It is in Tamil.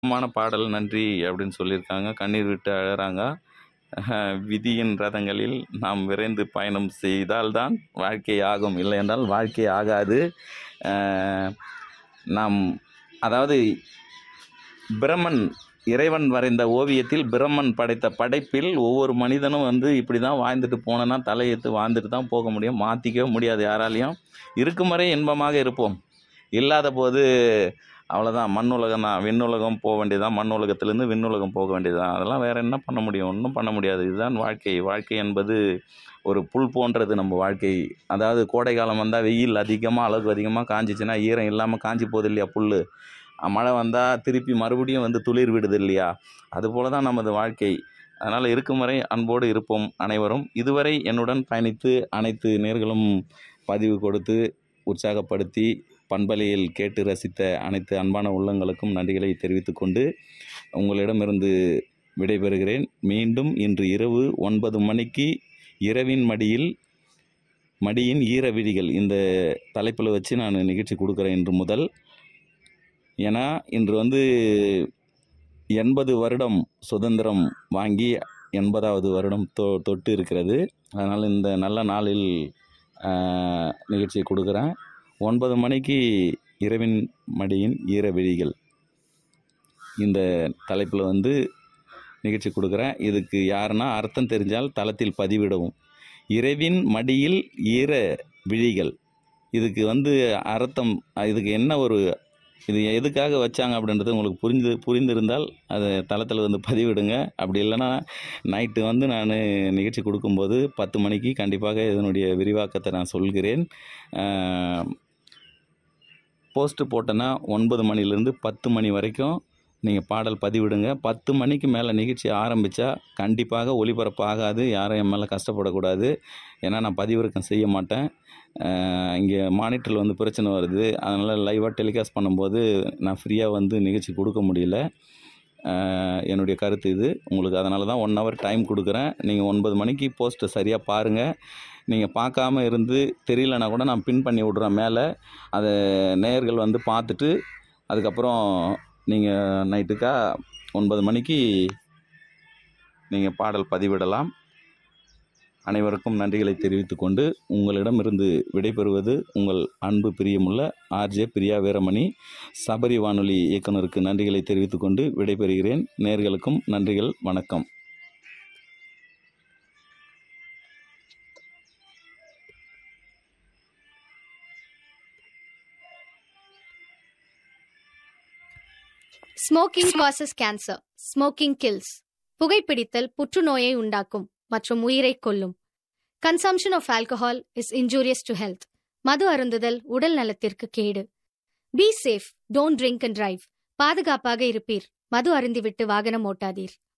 மான பாடல் நன்றி அப்படின்னு சொல்லியிருக்காங்க கண்ணீர் விட்டு அழறாங்க அஹ், விதியின் ரதங்களில் நாம் விரைந்து பயணம் செய்தால்தான் வாழ்க்கை ஆகும் இல்லை என்றால் வாழ்க்கை ஆகாது அஹ், நாம் அதாவது பிரம்மன் இறைவன் வரைந்த ஓவியத்தில் பிரம்மன் படைத்த படைப்பில் ஒவ்வொரு மனிதனும் வந்து இப்படி தான் வாழ்ந்துட்டு போனோன்னா தலையெத்து வாழ்ந்துட்டு தான் போக முடியும் மாற்றிக்கவே முடியாது யாராலையும் இருக்கும் வரை இன்பமாக இருப்போம் இல்லாத போது அவ்வளோதான் மண்ணுலகம் தான் விண்ணுலகம் போக வேண்டியதுதான் மண் உலகத்திலேருந்து விண்ணுலகம் போக வேண்டியதுதான் அதெல்லாம் வேறு என்ன பண்ண முடியும் ஒன்றும் பண்ண முடியாது இதுதான் வாழ்க்கை வாழ்க்கை என்பது ஒரு புல் போன்றது நம்ம வாழ்க்கை அதாவது கோடை காலம் வந்தால் வெயில் அதிகமாக அளவுக்கு அதிகமாக காஞ்சிச்சுன்னா ஈரம் இல்லாமல் காஞ்சி போகுது இல்லையா புல் மழை வந்தால் திருப்பி மறுபடியும் வந்து துளிர் விடுது இல்லையா அதுபோல தான் நமது வாழ்க்கை அதனால் இருக்கும் வரை அன்போடு இருப்போம் அனைவரும் இதுவரை என்னுடன் பயணித்து அனைத்து நேர்களும் பதிவு கொடுத்து உற்சாகப்படுத்தி பண்பலையில் கேட்டு ரசித்த அனைத்து அன்பான உள்ளங்களுக்கும் நன்றிகளை தெரிவித்துக்கொண்டு உங்களிடமிருந்து விடைபெறுகிறேன் மீண்டும் இன்று இரவு ஒன்பது மணிக்கு இரவின் மடியில் மடியின் ஈர விழிகள் இந்த தலைப்பில் வச்சு நான் நிகழ்ச்சி கொடுக்குறேன் இன்று முதல் ஏன்னா இன்று வந்து எண்பது வருடம் சுதந்திரம் வாங்கி எண்பதாவது வருடம் தொ தொட்டு இருக்கிறது அதனால் இந்த நல்ல நாளில் ஆஹ், நிகழ்ச்சியை கொடுக்குறேன் ஒன்பது மணிக்கு இரவின் மடியின் ஈர விழிகள் இந்த தலைப்பில் வந்து நிகழ்ச்சி கொடுக்குறேன் இதுக்கு யாருன்னா அர்த்தம் தெரிஞ்சால் தளத்தில் பதிவிடவும் இரவின் மடியில் ஈர விழிகள் இதுக்கு வந்து அர்த்தம் இதுக்கு என்ன ஒரு இது எதுக்காக வச்சாங்க அப்படின்றது உங்களுக்கு புரிந்து புரிந்திருந்தால் அதை தளத்தில் வந்து பதிவிடுங்க அப்படி இல்லைன்னா நைட்டு வந்து நான் நிகழ்ச்சி கொடுக்கும்போது பத்து மணிக்கு கண்டிப்பாக இதனுடைய விரிவாக்கத்தை நான் சொல்கிறேன் போஸ்ட்டு போட்டேன்னா ஒன்பது மணிலேருந்து பத்து மணி வரைக்கும் நீங்கள் பாடல் பதிவிடுங்க பத்து மணிக்கு மேலே நிகழ்ச்சி ஆரம்பித்தா கண்டிப்பாக ஒளிபரப்பு ஆகாது யாரும் என் மேலே கஷ்டப்படக்கூடாது ஏன்னா நான் பதிவிறக்கம் செய்ய மாட்டேன் இங்கே மானிட்டரில் வந்து பிரச்சனை வருது அதனால் லைவாக டெலிகாஸ்ட் பண்ணும்போது நான் ஃப்ரீயாக வந்து நிகழ்ச்சி கொடுக்க முடியல அஹ், என்னுடைய கருத்து இது உங்களுக்கு அதனால தான் ஒன் ஹவர் டைம் கொடுக்குறேன் நீங்கள் ஒன்பது மணிக்கு போஸ்ட்டை சரியாக பாருங்கள் நீங்கள் பார்க்காம இருந்து தெரியலனா கூட நான் பின் பண்ணி விட்றேன் மேலே அதை நேயர்கள் வந்து பார்த்துட்டு அதுக்கப்புறம் நீங்கள் நைட்டுக்கா ஒன்பது மணிக்கு நீங்கள் பாடல் பதிவிடலாம் அனைவருக்கும் நன்றிகளை தெரிவித்துக்கொண்டு உங்களிடமிருந்து விடைபெறுவது உங்கள் அன்பு பிரியமுள்ள ஆர்ஜே பிரியா வீரமணி சபரி வானொலி இயக்குனருக்கு நன்றிகளை தெரிவித்துக்கொண்டு விடைபெறுகிறேன் நேர்களுக்கும் நன்றிகள் வணக்கம் smoking causes cancer smoking kills புகைப்பிடித்தல் புற்றுநோயை உண்டாக்கும் மற்றும் உயிரை கொல்லும் consumption of alcohol is injurious to health மது அருந்துதல் உடல் நலத்திற்கு கேடு be safe don't drink and drive பாதுகாப்பாக இருப்பீர் மது அருந்திவிட்டு வாகனம் ஓட்டாதீர்